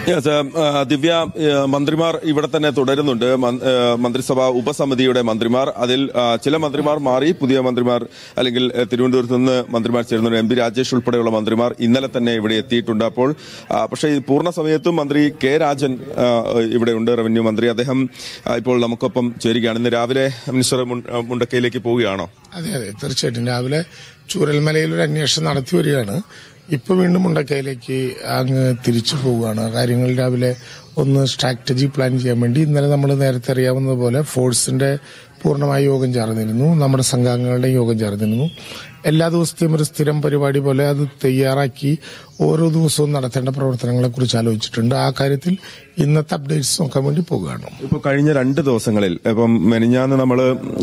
Yes, um, uh, ദിവ്യ uh, മന്ത്രിമാർ ഇവിടെ തന്നെ തുടരുന്നുണ്ട് മൻ- uh, മന്ത്രിസഭാ ഉപസമിതിയുടെ മന്ത്രിമാർ അതിൽ uh, ചില മന്ത്രിമാർ മാറി പുതിയ മന്ത്രിമാർ അല്ലെങ്കിൽ uh, തിരുവനന്തപുരത്ത് നിന്ന് മന്ത്രിമാർ ചേരുന്നുണ്ട് എം പി രാജേഷ് ഉൾപ്പെടെയുള്ള മന്ത്രിമാർ ഇന്നലെ തന്നെ ഇവിടെ എത്തിയിട്ടുണ്ട് അപ്പോൾ uh, പക്ഷേ ഈ പൂർണ്ണ സമയത്തും മന്ത്രി കെ രാജൻ uh, ഇവിടെയുണ്ട് റവന്യൂ മന്ത്രി അദ്ദേഹം uh, ഇപ്പോൾ നമുക്കൊപ്പം ചേരുകയാണ് ഇന്ന് രാവിലെ മിനിസ്റ്റർ മുണ്ട- uh, മുണ്ടക്കയിലേക്ക് പോവുകയാണോ അതെ അതെ തീർച്ചയായിട്ടും രാവിലെ ചൂരൽമലയിൽ ഒരു അന്വേഷണം നടത്തി വരികയാണ് ഇപ്പൊ വീണ്ടും മുണ്ടക്കയിലേക്ക് അങ്ങ് തിരിച്ചു പോവുകയാണ് കാര്യങ്ങൾ രാവിലെ ഒന്ന് സ്ട്രാറ്റജി പ്ലാൻ ചെയ്യാൻ വേണ്ടി ഇന്നലെ നമ്മൾ നേരത്തെ അറിയാവുന്നത് പോലെ ഫോഴ്സിന്റെ പൂർണ്ണമായ യോഗം ചേർന്നിരുന്നു നമ്മുടെ സംഘാംഗങ്ങളുടെ യോഗം ചേർന്നിരുന്നു എല്ലാ ദിവസത്തെയും ഒരു സ്ഥിരം പരിപാടി പോലെ അത് തയ്യാറാക്കി ഓരോ ദിവസവും നടത്തേണ്ട പ്രവർത്തനങ്ങളെ കുറിച്ച് ആലോചിച്ചിട്ടുണ്ട് ആ കാര്യത്തിൽ ഇന്നത്തെ അപ്ഡേറ്റ്സ് നോക്കാൻ വേണ്ടി പോവുകയാണ് ഇപ്പോൾ കഴിഞ്ഞ രണ്ട് ദിവസങ്ങളിൽ ഇപ്പം മെനിഞ്ഞാന്ന് നമ്മൾ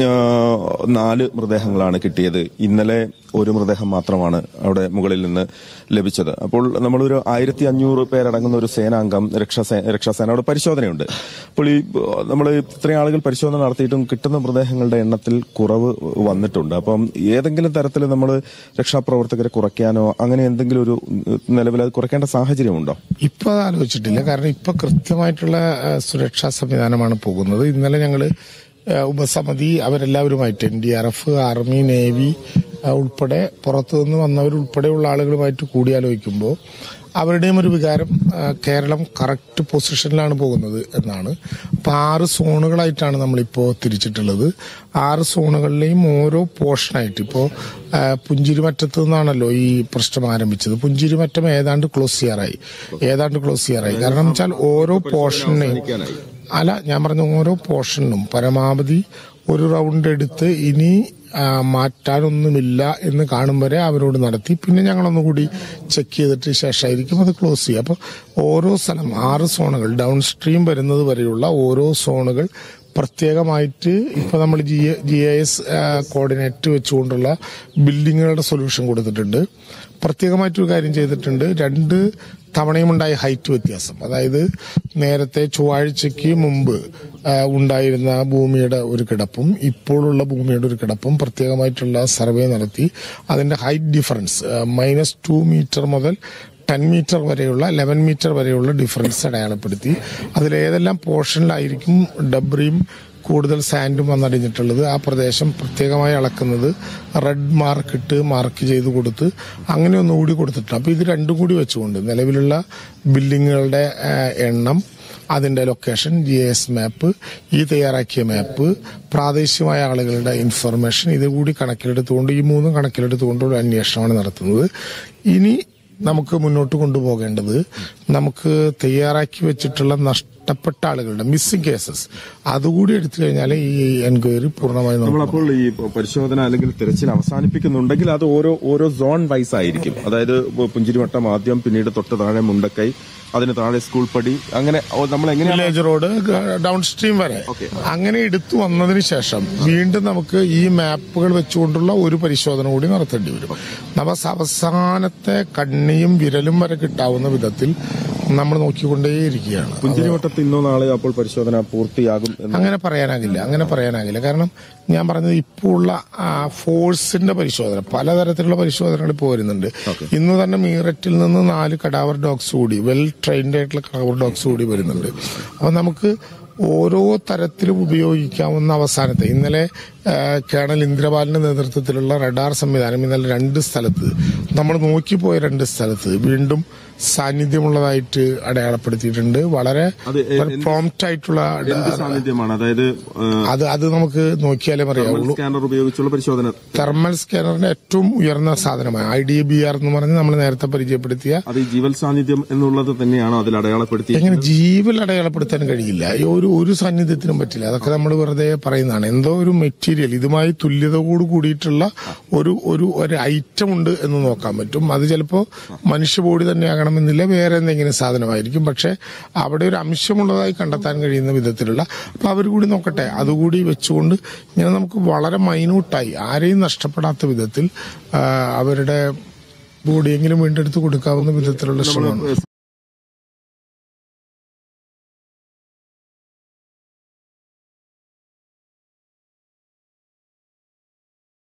നാല് മൃതദേഹങ്ങളാണ് കിട്ടിയത് ഇന്നലെ ഒരു മൃതദേഹം മാത്രമാണ് അവിടെ മുകളിൽ നിന്ന് ലഭിച്ചത് അപ്പോൾ നമ്മളൊരു ആയിരത്തി അഞ്ഞൂറ് പേരടങ്ങുന്ന ഒരു സേനാംഗം രക്ഷാസേ രക്ഷാസേന അവിടെ പരിശോധനയുണ്ട് അപ്പോൾ ഈ നമ്മൾ ഇത്രയും ആളുകൾ പരിശോധന നടത്തിയിട്ടും കിട്ടുന്ന മൃതദേഹങ്ങളുടെ എണ്ണത്തിൽ കുറവ് വന്നിട്ടുണ്ട് അപ്പം ഏതെങ്കിലും തരത്തിൽ നമ്മൾ രക്ഷാപ്രവർത്തകരെ കുറയ്ക്കാനോ അങ്ങനെ എന്തെങ്കിലും ഒരു നിലവിൽ അത് കുറയ്ക്കേണ്ട സാഹചര്യമുണ്ടോ ഇപ്പൊ അത് ആലോചിച്ചിട്ടില്ല കാരണം ഇപ്പൊ കൃത്യമായിട്ടുള്ള ആ, സുരക്ഷാ സംവിധാനമാണ് പോകുന്നത് ഇന്നലെ ഞങ്ങള് ആ, ഉപസമിതി അവരെല്ലാവരുമായിട്ട് N D R F army navy ആ, ഉൾപ്പെടെ പുറത്തു നിന്ന് വന്നവരുൾപ്പെടെയുള്ള ആളുകളുമായിട്ട് കൂടിയാലോചിക്കുമ്പോൾ അവരുടെയും ഒരു വികാരം ആ, കേരളം കറക്റ്റ് പൊസിഷനിലാണ് പോകുന്നത് എന്നാണ് അപ്പൊ ആറ് സോണുകളായിട്ടാണ് നമ്മളിപ്പോ തിരിച്ചിട്ടുള്ളത് ആറ് സോണുകളിലെയും ഓരോ പോർഷനായിട്ട് ഇപ്പോ ആ, പുഞ്ചിരിമറ്റത്ത് നിന്നാണല്ലോ ഈ പ്രശ്നം ആരംഭിച്ചത് പുഞ്ചിരിമറ്റം ഏതാണ്ട് ക്ലോസ് ചെയ്യാറായി ഏതാണ്ട് ക്ലോസ് ചെയ്യാറായി കാരണം വെച്ചാൽ ഓരോ പോർഷനെയും അല്ല ഞാൻ പറഞ്ഞ ഓരോ പോർഷനും പരമാവധി ഒരു റൗണ്ട് എടുത്ത് ഇനി ആ, മാറ്റാനൊന്നുമില്ല എന്ന് കാണും വരെ അവരോട് നടത്തി പിന്നെ ഞങ്ങളൊന്നുകൂടി ചെക്ക് ചെയ്തിട്ട് ശേഷമായിരിക്കും അത് ക്ലോസ് ചെയ്യുക അപ്പോൾ ഓരോ സ്ഥലം ആറ് സോണുകൾ ഡൗൺ സ്ട്രീം വരുന്നത് വരെയുള്ള ഓരോ സോണുകൾ പ്രത്യേകമായിട്ട് ഇപ്പൊ നമ്മൾ G G I S coordinate വെച്ചുകൊണ്ടുള്ള ബിൽഡിങ്ങുകളുടെ സൊല്യൂഷൻ കൊടുത്തിട്ടുണ്ട് പ്രത്യേകമായിട്ടൊരു കാര്യം ചെയ്തിട്ടുണ്ട് രണ്ട് തവണയുമുണ്ടായ ഹൈറ്റ് വ്യത്യാസം അതായത് നേരത്തെ ചൊവ്വാഴ്ചയ്ക്ക് മുമ്പ് ആ, ഉണ്ടായിരുന്ന ഭൂമിയുടെ ഒരു കിടപ്പും ഇപ്പോഴുള്ള ഭൂമിയുടെ ഒരു കിടപ്പും പ്രത്യേകമായിട്ടുള്ള സർവേ നടത്തി അതിന്റെ height difference minus two metre മുതൽ ടെൻ മീറ്റർ വരെയുള്ള ലെവൻ മീറ്റർ വരെയുള്ള ഡിഫറൻസ് അടയാളപ്പെടുത്തി അതിലേതെല്ലാം പോർഷനിലായിരിക്കും ഡബ്രിയും കൂടുതൽ സാൻഡും വന്നടിഞ്ഞിട്ടുള്ളത് ആ പ്രദേശം പ്രത്യേകമായി അളക്കുന്നത് റെഡ് മാർക്ക് ഇട്ട് മാർക്ക് ചെയ്ത് കൊടുത്ത് അങ്ങനെ ഒന്നുകൂടി കൊടുത്തിട്ടുണ്ട് അപ്പൊ ഇത് രണ്ടും കൂടി വെച്ചുകൊണ്ട് നിലവിലുള്ള ബിൽഡിങ്ങുകളുടെ ആ, എണ്ണം അതിന്റെ ലൊക്കേഷൻ ജി എസ് മാപ്പ് ഈ തയ്യാറാക്കിയ മാപ്പ് പ്രാദേശികമായ ആളുകളുടെ ഇൻഫർമേഷൻ ഇതുകൂടി കണക്കിലെടുത്തുകൊണ്ട് ഈ മൂന്നും കണക്കിലെടുത്തുകൊണ്ട് ഒരു അന്വേഷണമാണ് നടത്തുന്നത് ഇനി നമുക്ക് മുന്നോട്ട് കൊണ്ടുപോകേണ്ടത് നമുക്ക് തയ്യാറാക്കി വെച്ചിട്ടുള്ള നഷ്ടപ്പെട്ട ആളുകളുടെ മിസ്സിംഗ് കേസസ് അതുകൂടി എടുത്തു കഴിഞ്ഞാൽ ഈ എൻക്വയറി പൂർണ്ണമായി നമുക്ക് നമ്മളപ്പോൾ ഈ പരിശോധന അല്ലെങ്കിൽ തിരച്ചിൽ അവസാനിപ്പിക്കുന്നുണ്ടെങ്കിൽ അത് ഓരോ ഓരോ സോൺ വൈസ് ആയിരിക്കും അതായത് പുഞ്ചിരിവട്ടം ആദ്യം പിന്നീട് തൊട്ട് താഴെ മുണ്ടക്കൈ അതിന് താഴെ സ്കൂൾ പടി അങ്ങനെ ഓ, നമ്മൾ എങ്ങനെയാണ് വില്ലേജ് റോഡ് ഡൗൺ സ്ട്രീം വരെ Okay. അങ്ങനെ എടുത്തു വന്നതിന് ശേഷം വീണ്ടും നമുക്ക് ഈ മാപ്പുകൾ വെച്ചുകൊണ്ടുള്ള ഒരു പരിശോധന കൂടി നടത്തേണ്ടി വരും നമ്മൾ അവസാനത്തെ കണ്ണിയും വിരലും വരെ കിട്ടാവുന്ന വിധത്തിൽ നമ്മൾ നോക്കിക്കൊണ്ടേയിരിക്കുകയാണ് പുഞ്ചിരിവട്ടത്ത് ഇന്നോ നാളെ അപ്പോൾ പരിശോധന പൂർത്തിയാകും എന്ന് അങ്ങനെ പറയാനാകില്ല അങ്ങനെ പറയാനാകില്ല കാരണം ഞാൻ പറഞ്ഞത് ഇപ്പോൾ ഉള്ള ആ, ഫോഴ്സിന്റെ പരിശോധന പലതരത്തിലുള്ള പരിശോധനകൾ ഇപ്പോൾ വരുന്നുണ്ട് ഇന്ന് തന്നെ മീററ്റിൽ നിന്ന് നാല് കടാവർ ഡോഗ്സ് കൂടി വെൽ ട്രെയിൻഡ് ആയിട്ടുള്ള കടാവർ ഡോഗ്സ് കൂടി വരുന്നുണ്ട് അപ്പൊ നമുക്ക് ഓരോ തരത്തിലും ഉപയോഗിക്കാവുന്ന അവസാനത്തെ ഇന്നലെ ആ, കേണൽ ഇന്ദ്രപാലിന്റെ നേതൃത്വത്തിലുള്ള റഡാർ സംവിധാനം ഇന്നലെ രണ്ട് സ്ഥലത്ത് നമ്മൾ നോക്കിപ്പോയ രണ്ട് സ്ഥലത്ത് വീണ്ടും സാന്നിധ്യമുള്ളതായിട്ട് അടയാളപ്പെടുത്തിയിട്ടുണ്ട് വളരെ അത് എ- എന്ത് പ്രോംപ്റ്റ് ആയിട്ടുള്ള എന്ത് സാന്നിധ്യമാണ് അതായത് അത് അത് നമുക്ക് നോക്കിയാലേ അറിയാവുള്ളൂ സ്കാനർ ഉപയോഗിച്ചുള്ള പരിശോധന തെർമൽ സ്കാനറിന്റെ ഏറ്റവും ഉയർന്ന സാധനമാണ് ഐ ഡി ബി ആർ എന്ന് പറഞ്ഞ് നമ്മൾ നേരത്തെ പരിചയപ്പെടുത്തിയ അത് ഈ ജീവൽ സാന്നിധ്യം എന്നുള്ളത് തന്നെയാണോ അതിൽ അടയാളപ്പെടുത്തി എങ്ങനെ ജീവൽ അടയാളപ്പെടുത്താൻ കഴിയില്ല ഈ ഒരു ഒരു സാന്നിധ്യത്തിനും പറ്റില്ല അതൊക്കെ നമ്മൾ വെറുതെ പറയുന്നതാണ് എന്തോ ഒരു മെറ്റീരിയൽ ഇതുമായി തുല്യതയോട് കൂടിയിട്ടുള്ള ഒരു ഒരു ഒരു ഐറ്റം ഉണ്ട് എന്ന് നോക്കാൻ പറ്റും അത് ചിലപ്പോ മനുഷ്യ ബോഡി തന്നെ ആകണമെന്നില്ല വേറെ എന്തെങ്കിലും സാധനമായിരിക്കും പക്ഷെ അവിടെ ഒരു അംശമുള്ളതായി കണ്ടെത്താൻ കഴിയുന്ന വിധത്തിലുള്ള അപ്പൊ അവർ കൂടി നോക്കട്ടെ അതുകൂടി വെച്ചുകൊണ്ട് ഇങ്ങനെ നമുക്ക് വളരെ മൈന്യൂട്ടായി ആരെയും നഷ്ടപ്പെടാത്ത വിധത്തിൽ ആ, അവരുടെ ബോഡിയെങ്കിലും വീണ്ടെടുത്ത് കൊടുക്കാവുന്ന വിധത്തിലുള്ള ശ്രമമാണ്